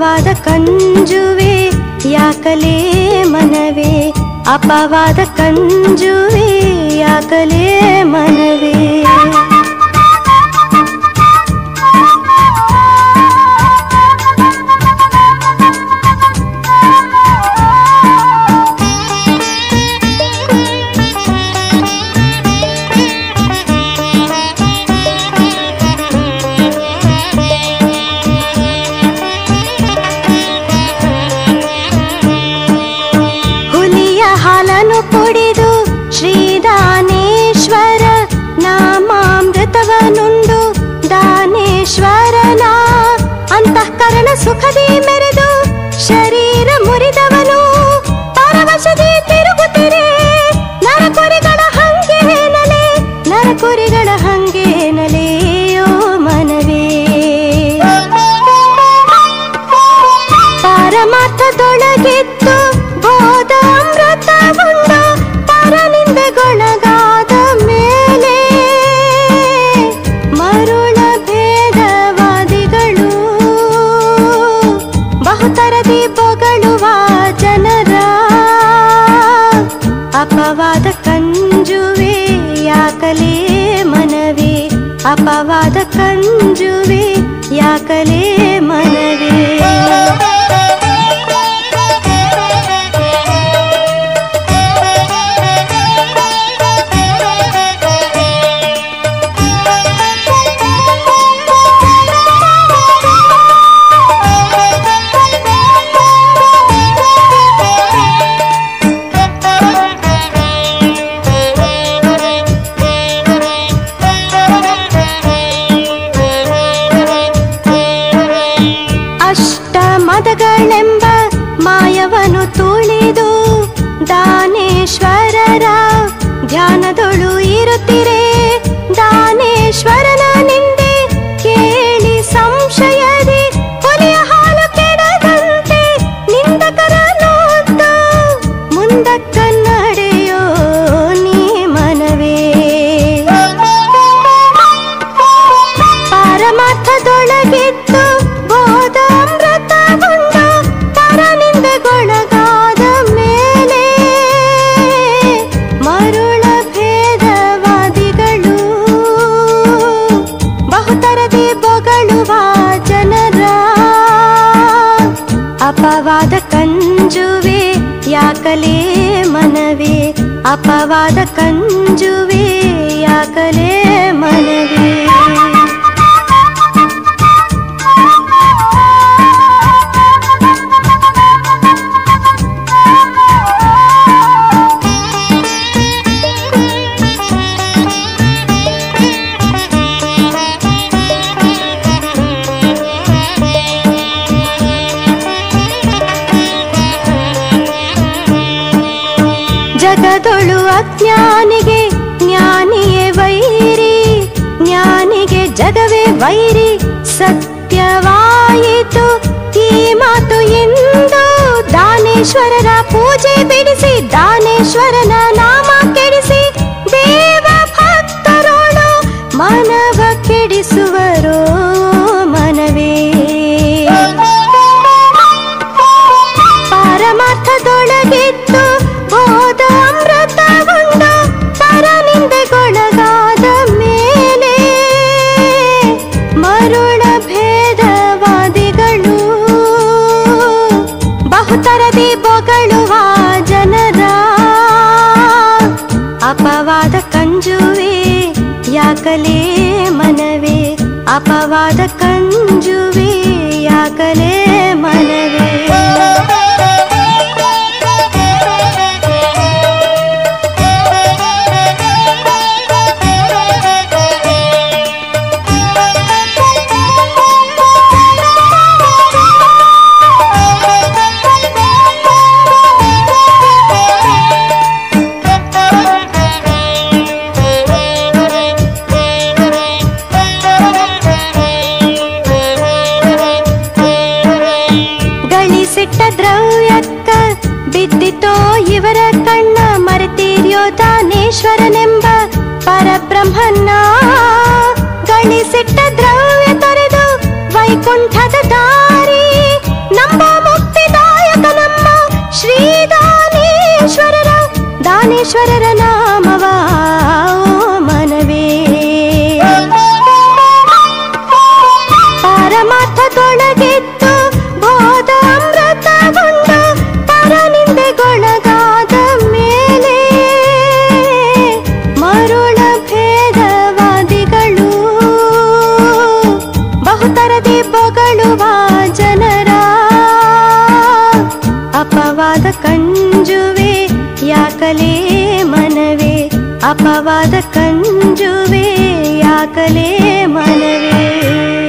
ಅಪವಾದ ಕಂಜುವೆ ಯಾಕಲೇ ಮನವೇ ಅಪವಾದ ಕಂಜುವೆ ಯಾಕಲೇ ಮನವೇ ಹುಲಿಯ ಹಾಲನ್ನು ಕುಡಿದು ಶ್ರೀದಾನೇಶ್ವರ ನಾಮಾಮೃತವನುಂಡು ದಾನೇಶ್ವರನ ಅಂತಃಕರಣ ಸುಖದಿ ಮೆರೆದು ಶರೀರ ಮುರಿದವನು ಪರವಶದಿ ತಿರುಗುತ್ತಿರೆ ನರಕುರಿಗಳ ಹಂಗೆ ನಲೆ ನರಕುರಿಗಳ ಹಂಗೆ ನಲೆಯೋ ಮನವೇ ಪರಮಾರ್ಥದೊಳಗಿತ್ತು ಬೋಧಾಮೃತವುಂಡು ಪರನಿಂದೆಗೊಳಗಾದ ಮೇಲೆ ಮರುಳ ಭೇದವಾದಿಗಳು ಬಹುತರದಿ ಬೊಗಳುವ ಜನರ ಅಪವಾದ ಕಂಜುವೆ ಯಾಕಲೇ ಮನವೇ ಅಪವಾದ ಕಂಜುವೆ ಯಾಕಲೇ ಮನವೇ ಅಷ್ಟ ಮದಗಳೆಂಬ ಮಾಯವನು ತುಳಿದು ದಾನೇಶ್ವರರ ಧ್ಯಾನದೊಳು ಇರುತ್ತಿರೆ ದಾನೇಶ್ವರನ ನಿಂದೆ ಕೇಳಿ ಸಂಶಯದಿ ಕೊನೆಯ ಹಾಲು ಕೆಡದಂತೆ ನಿಂದಕರ ನೋಡ್ತಾ ಮುಂದಕ್ಕ ನಡೆಯೋ ನೀ ಮನವೇ ಪರಮಾರ್ಥದೊಳಗಿತ್ತು ಬೋಧಾಮೃತವುಂಡು ಪರನಿಂದೆಗೊಳಗಾದ ಮೇಲೆ ಮರುಳ ಭೇದವಾದಿಗಳು ಬಹುತರದಿ ಬೊಗಳುವ ಜನರ ಅಪವಾದ ಕಂಜುವೆ ಯಾಕಲೇ ಮನವೇ ಅಪವಾದ ಕಂಜುವೆ ಯಾಕಲೇ ಮನವೇ ಜಗದೊಳು ಅಜ್ಞಾನಿಗೆ ಜ್ಞಾನಿಯೇ ವೈರಿ ಜ್ಞಾನಿಗೆ ಜಗವೇ ವೈರಿ ಸತ್ಯವಾಯಿತು ಈ ಮಾತು ಎಂದು ದಾನೇಶ್ವರರ ಪೂಜೆ ಬಿಡಿಸಿ ದಾನೇಶ್ವರನ ನಾಮ ಕೆಡಿಸಿ ದೇವ ಭಕ್ತರೋಳು ಮನವ ಕೆಡಿಸುವರೋ ಮನವೇ ಪರಮಾರ್ಥದೊಳಗಿತ್ತು ಬೋಧಾಮೃತವುಂಡು ಪರನಿಂದೆಗೊಳಗಾದ ಮೇಲೆ ಮರುಳ ಭೇದವಾದಿಗಳು ಬಹುತರದಿ ಬೊಗಳುವ ಜನರ ಅಪವಾದ ಕಂಜುವೆ ಯಾಕಲೇ ಮನವೇ ಅಪವಾದ ಕಂಜುವೆ ಯಾಕಲೇ ಮನವೇ ಗಳಿಸಿಟ್ಟ ದ್ರವ್ಯಕ್ಕ ಬಿದ್ದಿತೋ ಇವರ ಕಣ್ಣ ಮರೆತೀರ್ಯೋ ದಾನೇಶ್ವರನೆಂಬ ಪರಬ್ರಹ್ಮನ್ನ ಗಳಿಸಿಟ್ಟ ದ್ರವ್ಯ ತೊರೆದು ವೈಕುಂಠದ ದಾರಿ ಅಪವಾದ ಕಂಜುವೆ ಯಾಕಲೇ ಮನವೇ